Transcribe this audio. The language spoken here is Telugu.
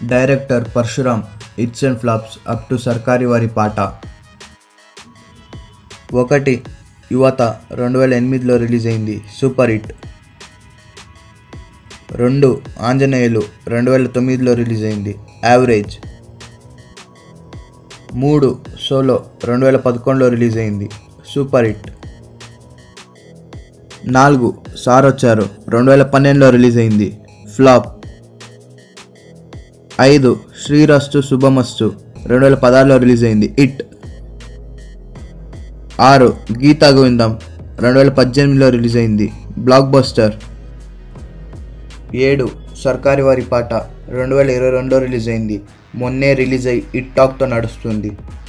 director Parasuram hits and flops up to Sarkaru Vaari పాట ఒకటి యువత రెండు వేల ఎనిమిదిలో రిలీజ్ అయింది సూపర్ హిట్ రెండు ఆంజనేయులు రెండు వేల తొమ్మిదిలో రిలీజ్ అయింది యావరేజ్ మూడు సోలో రెండు వేల పదకొండులో రిలీజ్ అయింది సూపర్ హిట్ నాలుగు సార్ వచ్చారు రెండు వేల పన్నెండులో రిలీజ్ అయింది ఫ్లాప్ ఐదు శ్రీరస్తు శుభమస్తు రెండు వేల పదహారులో రిలీజ్ అయింది ఇట్ ఆరు గీతా గోవిందం రెండు వేల పద్దెనిమిదిలో రిలీజ్ అయింది బ్లాక్ బస్టర్ ఏడు సర్కారీ వారి పాట రెండు వేల ఇరవై రెండులో రిలీజ్ అయింది మొన్నే రిలీజ్ అయ్యి ఇట్ టాక్తో నడుస్తుంది